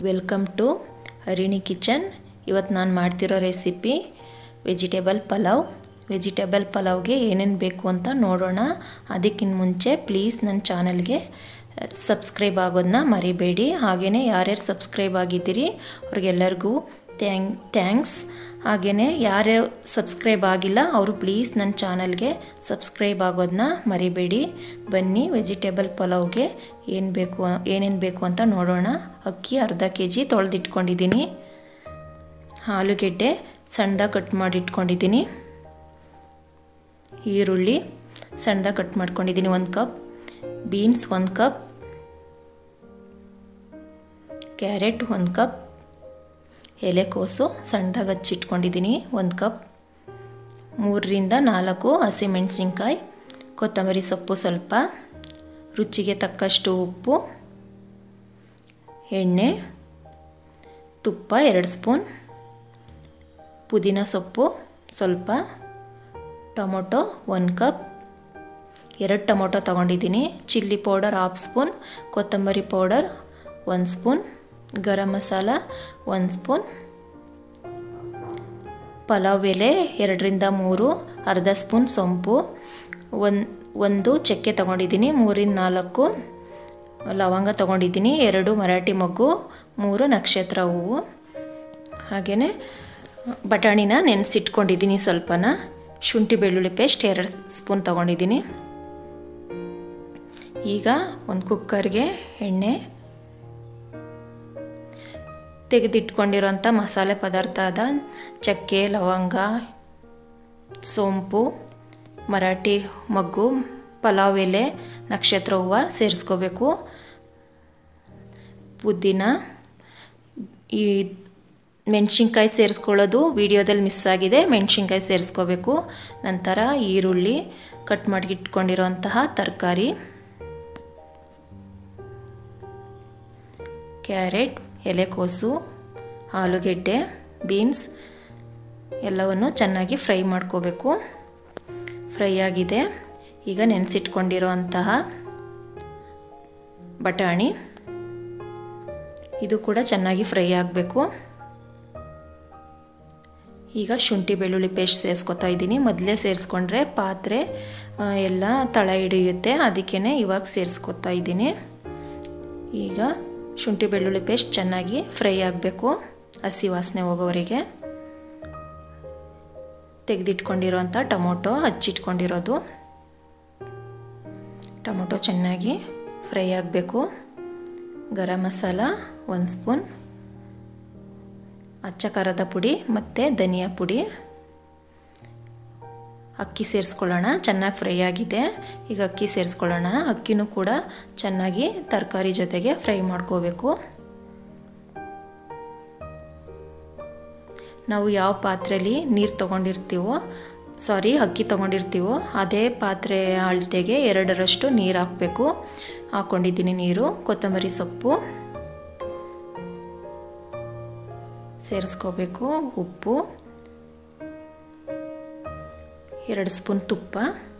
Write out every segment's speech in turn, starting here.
welcome to Harini kitchen ಇವತ್ತು ನಾನು ಮಾಡ್ತಿರೋ ರೆಸಿಪಿ ವೆಜಿಟೇಬಲ್ ಪಲಾವ್ ವೆಜಿಟೇಬಲ್ ಪಲಾವ್ಗೆ ಏನೇನು ಬೇಕು ಅಂತ ನೋಡೋಣ ಅದಕ್ಕಿಂತ ಮುಂಚೆ ಪ್ಲೀಸ್ ನನ್ನ ಚಾನಲ್ಗೆ ಸಬ್ಸ್ಕ್ರೈಬ್ ಆಗೋದನ್ನ ಮರಿಬೇಡಿ ಹಾಗೆಯೇ ಯಾರ್ಯಾರು ಸಬ್ಸ್ಕ್ರೈಬ್ ಆಗಿದ್ದೀರಿ ಅವ್ರಿಗೆಲ್ಲರಿಗೂ ಥ್ಯಾಂಕ್ ಥ್ಯಾಂಕ್ಸ್ ಹಾಗೆಯೇ ಯಾರ್ಯಾರು ಸಬ್ಸ್ಕ್ರೈಬ್ ಆಗಿಲ್ಲ ಅವರು ಪ್ಲೀಸ್ ನನ್ನ ಚಾನಲ್ಗೆ ಸಬ್ಸ್ಕ್ರೈಬ್ ಆಗೋದನ್ನ ಮರಿಬೇಡಿ ಬನ್ನಿ ವೆಜಿಟೇಬಲ್ ಪಲಾವ್ಗೆ ಏನು ಬೇಕು ಏನೇನು ಬೇಕು ಅಂತ ನೋಡೋಣ ಅಕ್ಕಿ ಅರ್ಧ ಕೆ ಜಿ ತೊಳೆದಿಟ್ಕೊಂಡಿದ್ದೀನಿ ಆಲೂಗೆಡ್ಡೆ ಸಣ್ಣದಾಗಿ ಕಟ್ ಮಾಡಿ ಇಟ್ಕೊಂಡಿದ್ದೀನಿ ಈರುಳ್ಳಿ ಸಣ್ಣದಾಗಿ ಕಟ್ ಮಾಡ್ಕೊಂಡಿದ್ದೀನಿ ಒಂದು ಕಪ್ ಬೀನ್ಸ್ ಒಂದು ಕಪ್ ಕ್ಯಾರೆಟ್ ಒಂದು ಕಪ್ ಎಲೆಕೋಸು ಸಣ್ಣದಾಗಿ ಹಚ್ಚಿಟ್ಕೊಂಡಿದ್ದೀನಿ ಒಂದು ಕಪ್ ಮೂರರಿಂದ ನಾಲ್ಕು ಹಸಿಮೆಣಸಿನ್ಕಾಯಿ ಕೊತ್ತಂಬರಿ ಸೊಪ್ಪು ಸ್ವಲ್ಪ ರುಚಿಗೆ ತಕ್ಕಷ್ಟು ಉಪ್ಪು ಎಣ್ಣೆ ತುಪ್ಪ ಎರಡು ಸ್ಪೂನ್ ಪುದೀನ ಸೊಪ್ಪು ಸ್ವಲ್ಪ ಟೊಮೊಟೊ ಒಂದು ಕಪ್ ಎರಡು ಟೊಮೊಟೊ ತೊಗೊಂಡಿದ್ದೀನಿ ಚಿಲ್ಲಿ ಪೌಡರ್ ಹಾಫ್ ಸ್ಪೂನ್ ಕೊತ್ತಂಬರಿ ಪೌಡರ್ ಒಂದು ಸ್ಪೂನ್ ಗರಂ ಮಸಾಲ ಒಂದು ಸ್ಪೂನ್ ಪಲಾವ್ ಎಲೆ ಎರಡರಿಂದ ಮೂರು ಅರ್ಧ ಸ್ಪೂನ್ ಸೊಂಪು ಒಂದು ಒಂದು ಚಕ್ಕೆ ತೊಗೊಂಡಿದ್ದೀನಿ ಮೂರಿಂದ ನಾಲ್ಕು ಲವಂಗ ತೊಗೊಂಡಿದ್ದೀನಿ ಎರಡು ಮರಾಠಿ ಮೊಗ್ಗು ಮೂರು ನಕ್ಷತ್ರ ಹೂವು ಹಾಗೆಯೇ ಬಟಾಣಿನ ನೆನೆಸಿಟ್ಕೊಂಡಿದ್ದೀನಿ ಸ್ವಲ್ಪನ ಶುಂಠಿ ಬೆಳ್ಳುಳ್ಳಿ ಪೇಸ್ಟ್ ಎರಡು ಸ್ಪೂನ್ ತೊಗೊಂಡಿದ್ದೀನಿ ಈಗ ಒಂದು ಕುಕ್ಕರ್ಗೆ ಎಣ್ಣೆ ತೆಗೆದಿಟ್ಕೊಂಡಿರೋಂಥ ಮಸಾಲೆ ಪದಾರ್ಥ ಅದ ಚಕ್ಕೆ ಲವಂಗ ಸೋಂಪು ಮರಾಠಿ ಮಗ್ಗು ಪಲಾವ್ ಎಲೆ ನಕ್ಷತ್ರ ಹೂವು ಸೇರಿಸ್ಕೋಬೇಕು ಪುದೀನ ಈ ಮೆಣಸಿನ್ಕಾಯಿ ಸೇರಿಸ್ಕೊಳ್ಳೋದು ವಿಡಿಯೋದಲ್ಲಿ ಮಿಸ್ ಆಗಿದೆ ಮೆಣಸಿನ್ಕಾಯಿ ಸೇರಿಸ್ಕೋಬೇಕು ನಂತರ ಈರುಳ್ಳಿ ಕಟ್ ಮಾಡಿ ಇಟ್ಕೊಂಡಿರೋಂತಹ ತರಕಾರಿ ಕ್ಯಾರೆಟ್ ಎಲೆಕೋಸು ಆಲೂಗೆಡ್ಡೆ ಬೀನ್ಸ್ ಎಲ್ಲವನ್ನು ಚೆನ್ನಾಗಿ ಫ್ರೈ ಮಾಡ್ಕೋಬೇಕು ಫ್ರೈ ಆಗಿದೆ ಈಗ ನೆನೆಸಿಟ್ಕೊಂಡಿರೋ ಅಂತಹ ಬಟಾಣಿ ಇದು ಕೂಡ ಚೆನ್ನಾಗಿ ಫ್ರೈ ಆಗಬೇಕು ಈಗ ಶುಂಠಿ ಬೆಳ್ಳುಳ್ಳಿ ಪೇಸ್ಟ್ ಸೇರಿಸ್ಕೊತಾ ಇದ್ದೀನಿ ಮೊದಲೇ ಸೇರಿಸ್ಕೊಂಡ್ರೆ ಪಾತ್ರೆ ಎಲ್ಲ ತಳ ಹಿಡಿಯುತ್ತೆ ಅದಕ್ಕೇ ಇವಾಗ ಸೇರಿಸ್ಕೊತಾ ಇದ್ದೀನಿ ಈಗ ಶುಂಠಿ ಬೆಳ್ಳುಳ್ಳಿ ಪೇಸ್ಟ್ ಚೆನ್ನಾಗಿ ಫ್ರೈ ಆಗಬೇಕು ಹಸಿ ವಾಸನೆ ಹೋಗೋವರೆಗೆ ತೆಗೆದಿಟ್ಕೊಂಡಿರೋಂಥ ಟೊಮೊಟೊ ಹಚ್ಚಿಟ್ಕೊಂಡಿರೋದು ಟೊಮೊಟೊ ಚೆನ್ನಾಗಿ ಫ್ರೈ ಆಗಬೇಕು ಗರಂ ಮಸಾಲ ಒಂದು ಸ್ಪೂನ್ ಅಚ್ಚ ಖಾರದ ಪುಡಿ ಮತ್ತು ಧನಿಯಾ ಪುಡಿ ಅಕ್ಕಿ ಸೇರಿಸ್ಕೊಳ್ಳೋಣ ಚೆನ್ನಾಗಿ ಫ್ರೈ ಆಗಿದೆ ಈಗ ಅಕ್ಕಿ ಸೇರಿಸ್ಕೊಳ್ಳೋಣ ಅಕ್ಕಿನೂ ಕೂಡ ಚೆನ್ನಾಗಿ ತರಕಾರಿ ಜೊತೆಗೆ ಫ್ರೈ ಮಾಡ್ಕೋಬೇಕು ನಾವು ಯಾವ ಪಾತ್ರೆಯಲ್ಲಿ ನೀರು ತೊಗೊಂಡಿರ್ತೀವೋ ಸಾರಿ ಅಕ್ಕಿ ತೊಗೊಂಡಿರ್ತೀವೋ ಅದೇ ಪಾತ್ರೆ ಅಳತೆಗೆ ಎರಡರಷ್ಟು ನೀರು ಹಾಕಬೇಕು ಹಾಕ್ಕೊಂಡಿದ್ದೀನಿ ನೀರು ಕೊತ್ತಂಬರಿ ಸೊಪ್ಪು ಸೇರಿಸ್ಕೋಬೇಕು ಉಪ್ಪು ಎರಡು ಸ್ಪೂನ್ ತುಪ್ಪ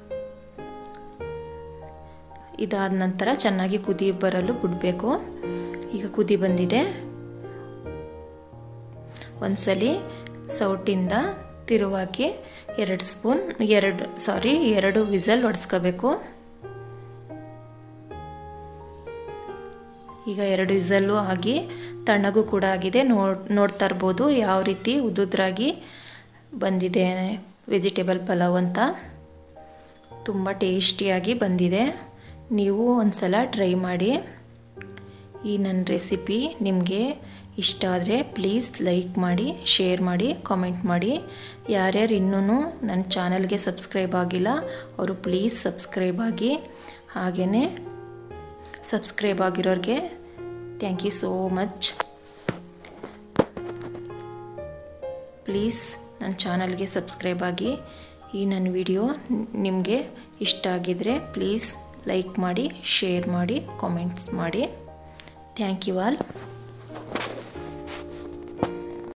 ಇದಾದ ನಂತರ ಚೆನ್ನಾಗಿ ಕುದಿ ಬರಲು ಬಿಡಬೇಕು ಈಗ ಕುದಿ ಬಂದಿದೆ ಒಂದ್ಸಲಿ ಸೌಟಿಂದ ತಿರುವಾಕಿ ಎರಡು ಸ್ಪೂನ್ ಎರಡು ಸಾರಿ ಎರಡು ವಿಸಲ್ ಹೊಡ್ಸ್ಕೋಬೇಕು ಈಗ ಎರಡು ವಿಸಲ್ಲು ಆಗಿ ತಣ್ಣಗೂ ಕೂಡ ಆಗಿದೆ ನೋಡ್ ನೋಡ್ತಾ ಇರ್ಬೋದು ಯಾವ ರೀತಿ ಉದುದ್ರಾಗಿ ಬಂದಿದೆ ವೆಜಿಟೇಬಲ್ ಪಲಾವ್ ಅಂತ ತುಂಬ ಟೇಸ್ಟಿಯಾಗಿ ಬಂದಿದೆ ನೀವು ಒಂದು ಸಲ ಟ್ರೈ ಮಾಡಿ ಈ ನನ್ನ ರೆಸಿಪಿ ನಿಮಗೆ ಇಷ್ಟ ಆದರೆ ಪ್ಲೀಸ್ ಲೈಕ್ ಮಾಡಿ ಶೇರ್ ಮಾಡಿ ಕಾಮೆಂಟ್ ಮಾಡಿ ಯಾರ್ಯಾರು ಇನ್ನೂ ನನ್ನ ಚಾನಲ್ಗೆ ಸಬ್ಸ್ಕ್ರೈಬ್ ಆಗಿಲ್ಲ ಅವರು ಪ್ಲೀಸ್ ಸಬ್ಸ್ಕ್ರೈಬ್ ಆಗಿ ಹಾಗೆಯೇ ಸಬ್ಸ್ಕ್ರೈಬ್ ಆಗಿರೋರಿಗೆ thank you so much please ನನ್ನ ಚಾನಲ್ಗೆ ಸಬ್ಸ್ಕ್ರೈಬ್ ಆಗಿ ಈ ನನ್ನ ವಿಡಿಯೋ ನಿಮಗೆ ಇಷ್ಟ ಆಗಿದರೆ ಪ್ಲೀಸ್ ಲೈಕ್ ಮಾಡಿ ಶೇರ್ ಮಾಡಿ ಕಾಮೆಂಟ್ಸ್ ಮಾಡಿ ಥ್ಯಾಂಕ್ ಯು ಆಲ್